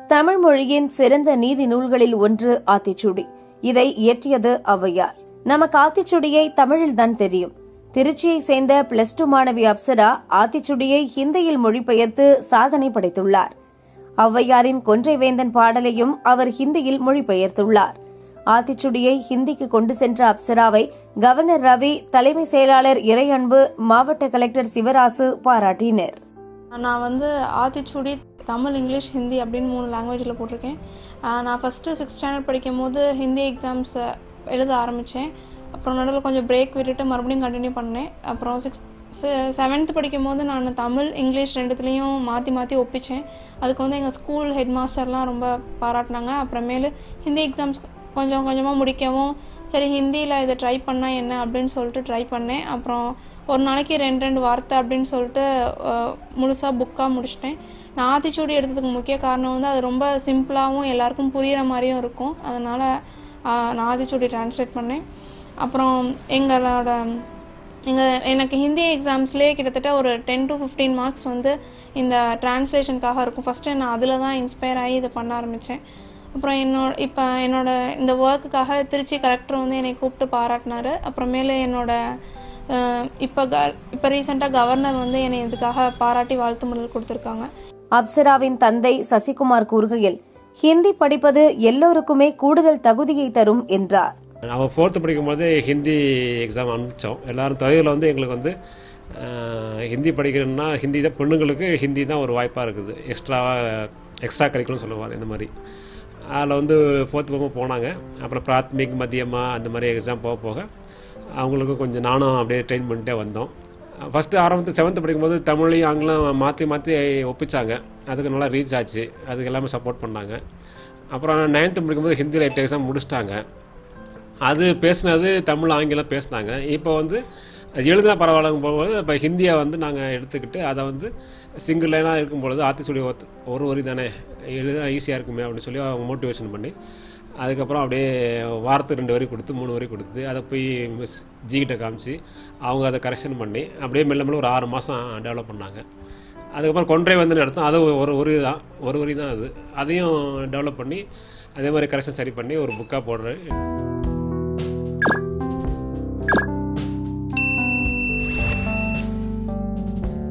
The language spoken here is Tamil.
தமிழ் மொழியின் சிறந்த நீதி நூல்களில் ஒன்று ஆத்திச்சூடி இதை இயற்றியது ஔவையார் நமக்கு ஆத்திச்சுடியை தமிழில் தான் தெரியும் திருச்சியை சேர்ந்த பிளஸ் டூ மாணவி அப்சரா ஆத்திச்சுடியை ஹிந்தியில் மொழிபெயர்த்து சாதனை படைத்துள்ளார் ஔவையாரின் கொன்றை வேந்தன் பாடலையும் அவர் ஹிந்தியில் மொழிபெயர்த்துள்ளார் ஆத்திச்சுடியை ஹிந்திக்கு கொண்டு சென்ற அப்சராவை கவர்னர் ரவி தலைமை செயலாளர் இறையன்பு மாவட்ட கலெக்டர் சிவராசு பாராட்டினர் நான் வந்து ஆத்திச்சூடி தமிழ் இங்கிலீஷ் ஹிந்தி அப்படின்னு மூணு லாங்குவேஜில் போட்டிருக்கேன் ஆஹ் நான் ஃபஸ்ட்டு சிக்ஸ்த் ஸ்டாண்டர்ட் படிக்கும் போது ஹிந்தி எக்ஸாம்ஸ் எழுத ஆரம்பித்தேன் அப்புறம் நடுவில் கொஞ்சம் பிரேக் விட்டுட்டு மறுபடியும் கண்டினியூ பண்ணேன் அப்புறம் சிக்ஸ்த் செவன்த் படிக்கும் போது நான் தமிழ் இங்கிலீஷ் ரெண்டுத்துலேயும் மாற்றி மாற்றி ஒப்பிச்சேன் அதுக்கு வந்து எங்கள் ஸ்கூல் ஹெட் மாஸ்டர்லாம் ரொம்ப பாராட்டினாங்க அப்புறமேலு ஹிந்தி எக்ஸாம்ஸ் கொஞ்சம் கொஞ்சமாக முடிக்கவும் சரி ஹிந்தியில் இதை ட்ரை பண்ணால் என்ன அப்படின்னு சொல்லிட்டு ட்ரை பண்ணேன் அப்புறம் ஒரு நாளைக்கு ரெண்டு ரெண்டு வார்த்தை அப்படின்னு சொல்லிட்டு முழுசாக புக்காக முடிச்சிட்டேன் நான் ஆத்திச்சூடி எடுத்ததுக்கு முக்கிய காரணம் வந்து அது ரொம்ப சிம்பிளாகவும் எல்லாருக்கும் புரிகிற மாதிரியும் இருக்கும் அதனால் நான் ஆத்திச்சூடி ட்ரான்ஸ்லேட் பண்ணேன் அப்புறம் எங்களோட எங்கள் எனக்கு ஹிந்தி எக்ஸாம்ஸ்லேயே கிட்டத்தட்ட ஒரு டென் டு ஃபிஃப்டீன் மார்க்ஸ் வந்து இந்த ட்ரான்ஸ்லேஷனுக்காக இருக்கும் ஃபஸ்ட்டு நான் அதில் தான் இன்ஸ்பயர் ஆகி இதை பண்ண ஆரம்பித்தேன் அப்புறம் என்னோட இப்போ என்னோட இந்த ஒர்க்குக்காக திருச்சி கலெக்டர் வந்து என்னை கூப்பிட்டு பாராட்டினாரு அப்புறமேலு என்னோட இப்போ க இப்போ ரீசெண்டாக கவர்னர் வந்து என்னை இதுக்காக பாராட்டி வாழ்த்து மடல் கொடுத்துருக்காங்க அப்சராவின் தந்தை சசிகுமார் கூறுகையில் ஹிந்தி படிப்பது எல்லோருக்குமே கூடுதல் தகுதியை தரும் என்றார் அவன் ஃபோர்த்து படிக்கும்போது ஹிந்தி எக்ஸாம் அனுப்பிச்சோம் எல்லாரும் தொகையில் வந்து எங்களுக்கு வந்து ஹிந்தி படிக்கணும்னா ஹிந்தி தான் பெண்ணுங்களுக்கு ஹிந்தி தான் ஒரு வாய்ப்பாக இருக்குது எக்ஸ்ட்ராவாக எக்ஸ்ட்ரா கரிக்குலம் சொல்லுவாங்க இந்த மாதிரி அதில் வந்து ஃபோர்த்து போக போனாங்க அப்புறம் பிராத்மிக் மத்தியமா அந்த மாதிரி எக்ஸாம் போக போக அவங்களுக்கு கொஞ்சம் நானும் அப்படியே ட்ரெயின் பண்ணிட்டே வந்தோம் ஃபஸ்ட்டு ஆரம்பத்து செவன்த்து படிக்கும்போது தமிழையும் ஆங்கிலம் மாற்றி மாற்றி ஒப்பிச்சாங்க அதுக்கு நல்லா ரீச் ஆச்சு அதுக்கு எல்லாமே சப்போர்ட் பண்ணாங்க அப்புறம் நைன்த்து படிக்கும்போது ஹிந்தியில் எட்டு எக்ஸாம் முடிச்சிட்டாங்க அது பேசினது தமிழ் ஆங்கிலம் பேசினாங்க இப்போ வந்து எழுதினா பரவாயில்லங்க போகும்போது இப்போ ஹிந்தியை வந்து நாங்கள் எடுத்துக்கிட்டு அதை வந்து சிங்கிள் லைனாக இருக்கும் பொழுது ஆத்தி சொல்லி ஒரு வரி தானே எழுத ஈஸியாக இருக்குமே அப்படின்னு சொல்லி அவங்க மோட்டிவேஷன் பண்ணி அதுக்கப்புறம் அப்படியே வாரத்துக்கு ரெண்டு வரி கொடுத்து மூணு வரி கொடுத்து அதை போய் மிஸ் ஜிகிட்ட காமிச்சு அவங்க அதை கரெக்ஷன் பண்ணி அப்படியே மெல்ல மெல்ல ஒரு ஆறு மாதம் டெவலப் பண்ணாங்க அதுக்கப்புறம் கொன்றை வந்து நடத்தும் அது ஒரு வரி தான் ஒரு வரி தான் அது அதையும் டெவலப் பண்ணி அதே மாதிரி கரெக்ஷன் சரி பண்ணி ஒரு புக்காக போடுறேன்